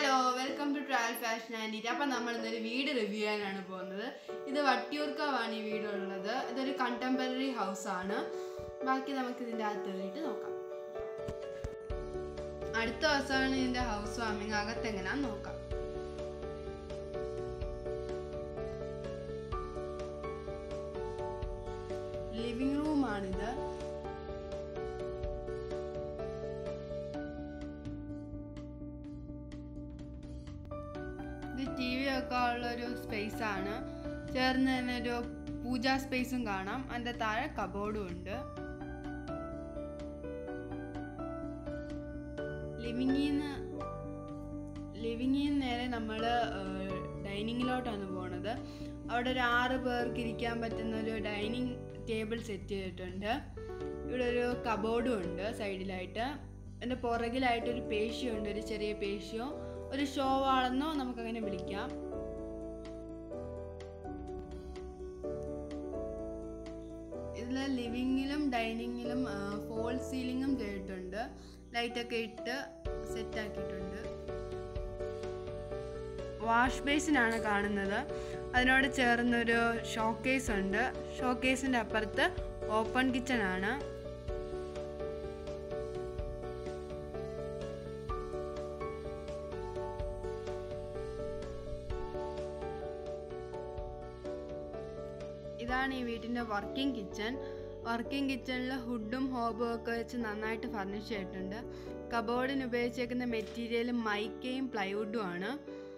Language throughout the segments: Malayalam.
Hello welcome to travel fashion and അപ്പം നമ്മൾ ഇന്നൊരു വീട് റിവ്യൂ ചെയ്യാനാണ് പോകുന്നത് ഇത് വട്ടിയൂർക്കാവാണ് ഈ വീടുള്ളത് ഇതൊരു കണ്ടംപററി ഹൗസ് ആണ് ബാക്കി നമുക്ക് ഇതിൻ്റെ അകത്ത് കയറിയിട്ട് നോക്കാം അടുത്ത ദിവസമാണ് ഇതിൻ്റെ ഹൗസ് വാമിങ് അകത്ത് എങ്ങനെയാന്ന് നോക്കാം ലിവിംഗ് റൂമാണിത് ഇത് ടി വി ഒക്കെ ഉള്ള ഒരു സ്പേസ് ആണ് ചേർന്ന് തന്നെ ഒരു പൂജാ സ്പേസും കാണാം അതിൻ്റെ താഴെ കബോർഡും ഉണ്ട് ലിവിങ്ങിൽ നിന്ന് ലിവിങ്ങിൽ നിന്ന് നേരെ നമ്മൾ ഡൈനിങ്ങിലോട്ടാണ് പോണത് അവിടെ ഒരു ആറ് പേർക്ക് ഇരിക്കാൻ പറ്റുന്ന ഒരു ഡൈനിങ് ടേബിൾ സെറ്റ് ചെയ്തിട്ടുണ്ട് ഇവിടെ ഒരു കബോർഡും ഉണ്ട് സൈഡിലായിട്ട് എൻ്റെ പുറകിലായിട്ട് ഒരു പേഷ്യോ ഉണ്ട് ഒരു ചെറിയ പേഷ്യോ ഒരു ഷോ ആണെന്നോ നമുക്കങ്ങനെ വിളിക്കാം ഇതിൽ ലിവിങ്ങിലും ഡൈനിങ്ങിലും ഫോൾ സീലിങ്ങും ചെയ്തിട്ടുണ്ട് ലൈറ്റൊക്കെ ഇട്ട് സെറ്റ് ആക്കിയിട്ടുണ്ട് വാഷ് ബേസിനാണ് കാണുന്നത് അതിനോട് ചേർന്നൊരു ഷോക്കേസ് ഉണ്ട് ഷോക്കേസിൻ്റെ അപ്പുറത്ത് ഓപ്പൺ കിച്ചൺ ആണ് ഇതാണ് ഈ വീട്ടിൻ്റെ വർക്കിംഗ് കിച്ചൺ വർക്കിംഗ് കിച്ചണിൽ ഹുഡും ഹോബും ഒക്കെ വെച്ച് നന്നായിട്ട് ഫർണിഷ് ചെയ്തിട്ടുണ്ട് കബോർഡിന് ഉപയോഗിച്ചേക്കുന്ന മെറ്റീരിയൽ മൈക്കയും പ്ലൈവുഡും ആണ്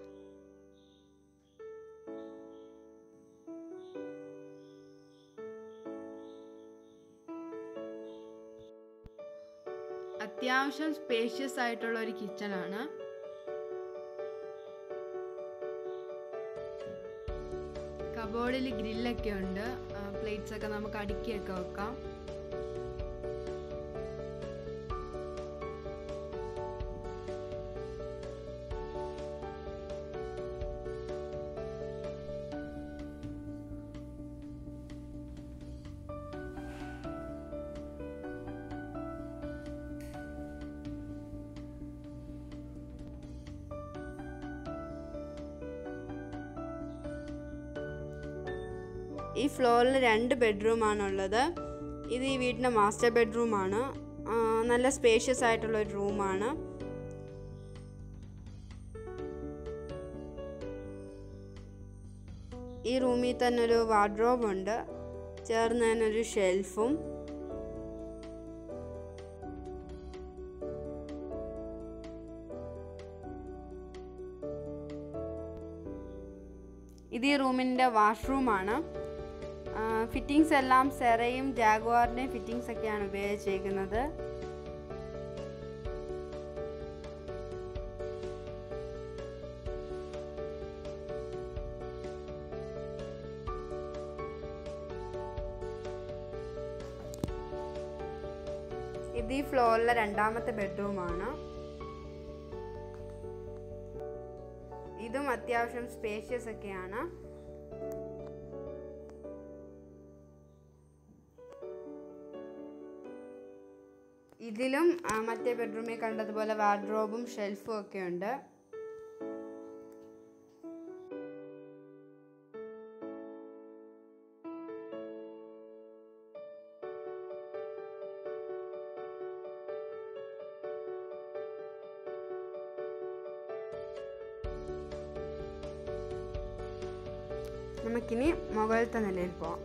അത്യാവശ്യം സ്പേഷ്യസ് ആയിട്ടുള്ള ഒരു കിച്ചണാണ് കബോർഡിൽ ഗ്രില്ലൊക്കെ ഉണ്ട് പ്ലേറ്റ്സ് ഒക്കെ നമുക്ക് അടുക്കിയൊക്കെ വെക്കാം ഈ ഫ്ലോറിൽ രണ്ട് ബെഡ്റൂമാണുള്ളത് ഇത് ഈ വീടിൻ്റെ മാസ്റ്റർ ബെഡ്റൂമാണ് നല്ല സ്പേഷ്യസ് ആയിട്ടുള്ള ഒരു റൂമാണ് ഈ റൂമിൽ തന്നെ ഒരു വാർഡ്രോബ് ഉണ്ട് ചേർന്ന് തന്നെ ഒരു ഷെൽഫും ഇത് ഈ റൂമിൻ്റെ വാഷ്റൂമാണ് ഫിറ്റിങ്സ് എല്ലാം സെറയും ജാഗ്വാറിൻ്റെയും ഫിറ്റിങ്സ് ഒക്കെയാണ് ഉപയോഗിച്ചിരിക്കുന്നത് ഇത് ഈ ഫ്ലോറിലെ രണ്ടാമത്തെ ബെഡ്റൂമാണ് ഇതും അത്യാവശ്യം സ്പേഷ്യസ് ഒക്കെയാണ് ഇതിലും മറ്റേ ബെഡ്റൂമിൽ കണ്ടതുപോലെ വാർഡ്രോബും ഷെൽഫും ഒക്കെ ഉണ്ട് നമുക്കിനി മുകളിലത്തെ നിലയിൽ പോവാം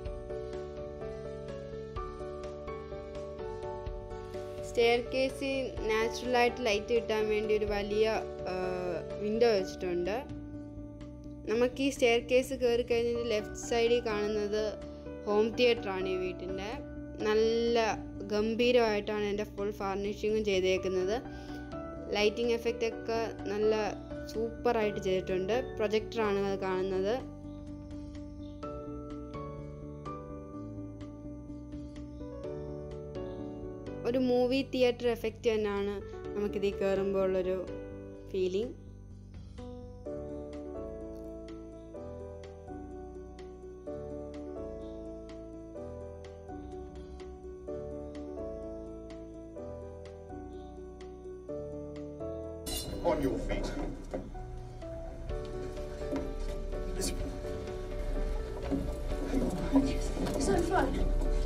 സ്റ്റെയർ കേസിൽ നാച്ചുറലായിട്ട് ലൈറ്റ് കിട്ടാൻ വേണ്ടി ഒരു വലിയ വിൻഡോ വെച്ചിട്ടുണ്ട് നമുക്ക് ഈ സ്റ്റെയർ കേസ് കയറി കഴിഞ്ഞിട്ട് ലെഫ്റ്റ് സൈഡിൽ കാണുന്നത് ഹോം തിയേറ്ററാണ് ഈ വീട്ടിൻ്റെ നല്ല ഗംഭീരമായിട്ടാണ് എൻ്റെ ഫുൾ ഫർണിഷിങ്ങും ചെയ്തേക്കുന്നത് ലൈറ്റിംഗ് എഫക്റ്റ് ഒക്കെ നല്ല സൂപ്പറായിട്ട് ചെയ്തിട്ടുണ്ട് പ്രൊജക്ടറാണ് അത് കാണുന്നത് ഒരു മൂവി തിയേറ്റർ എഫക്റ്റ് തന്നെയാണ് നമുക്കിതിൽ കയറുമ്പോൾ ഉള്ളൊരു feeling On your feet. It's on fire.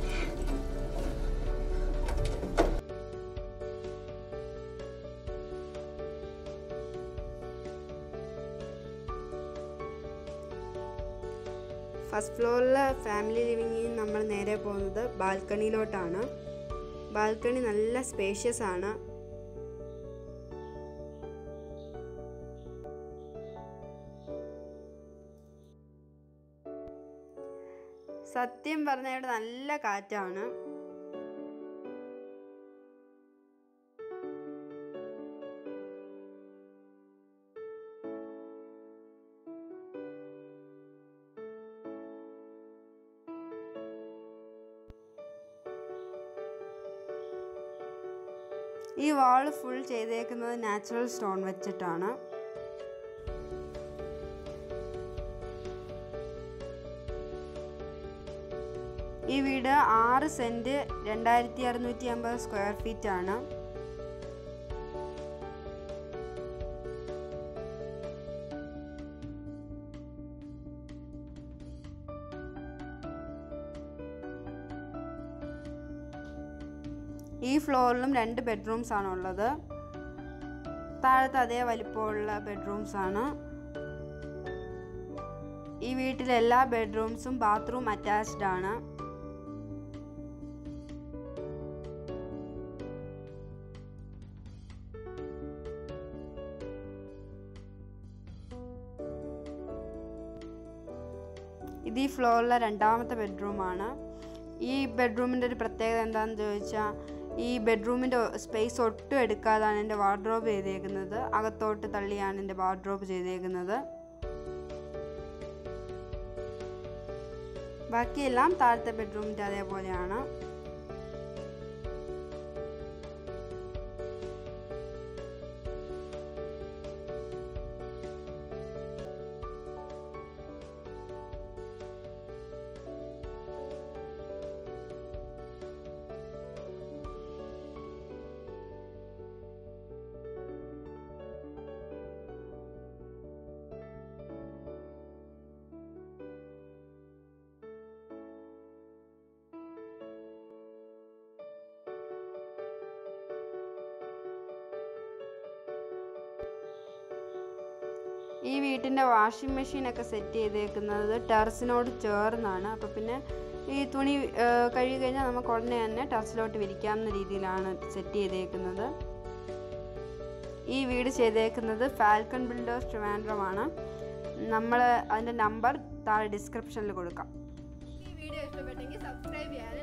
First ഫ്ലോറിലെ ഫാമിലി ലിവിങ്ങിൽ നമ്മൾ നേരെ പോകുന്നത് ബാൽക്കണിയിലോട്ടാണ് ബാൽക്കണി നല്ല സ്പേഷ്യസ് ആണ് സത്യം പറഞ്ഞ ഇവിടെ നല്ല കാറ്റാണ് ഈ വാൾ ഫുൾ ചെയ്തേക്കുന്നത് നാച്ചുറൽ സ്റ്റോൺ വെച്ചിട്ടാണ് ഈ വീട് ആറ് സെൻറ്റ് രണ്ടായിരത്തി അറുന്നൂറ്റി അമ്പത് സ്ക്വയർ ഫീറ്റ് ആണ് ഈ ഫ്ലോറിലും രണ്ട് ബെഡ്റൂംസ് ആണ് ഉള്ളത് താഴത്തെ അതേ വലിപ്പമുള്ള ബെഡ്റൂംസ് ആണ് ഈ വീട്ടിലെ എല്ലാ ബെഡ്റൂംസും ബാത്റൂം അറ്റാച്ച്ഡ് ആണ് ഇത് ഈ ഫ്ലോറിലെ രണ്ടാമത്തെ ബെഡ്റൂമാണ് ഈ ബെഡ്റൂമിൻ്റെ ഒരു പ്രത്യേകത എന്താണെന്ന് ചോദിച്ചാൽ ഈ ബെഡ്റൂമിൻ്റെ സ്പേസ് ഒട്ടും എടുക്കാതാണ് എൻ്റെ വാർഡ്രോബ് ചെയ്തേക്കുന്നത് അകത്തോട്ട് തള്ളിയാണ് എൻ്റെ വാർഡ്രോബ് ചെയ്തേക്കുന്നത് ബാക്കിയെല്ലാം താഴത്തെ ബെഡ്റൂമിൻ്റെ അതേപോലെയാണ് ഈ വീട്ടിൻ്റെ വാഷിംഗ് മെഷീനൊക്കെ സെറ്റ് ചെയ്തേക്കുന്നത് ടെറസിനോട് ചേർന്നാണ് അപ്പോൾ പിന്നെ ഈ തുണി ആ, കഴുകി കഴിഞ്ഞാൽ നമുക്ക് ഉടനെ തന്നെ ടെറസിലോട്ട് വിരിക്കാവുന്ന രീതിയിലാണ് സെറ്റ് ചെയ്തേക്കുന്നത് ഈ വീട് ചെയ്തേക്കുന്നത് ഫാൽക്കൺ ബിൽഡേഴ്സ് ട്രിവാൻഡ്രമാണ് നമ്മൾ അതിൻ്റെ നമ്പർ താഴെ ഡിസ്ക്രിപ്ഷനിൽ കൊടുക്കാം ഈ വീഡിയോ ഇഷ്ടപ്പെട്ടെങ്കിൽ സബ്സ്ക്രൈബ് ചെയ്യാനും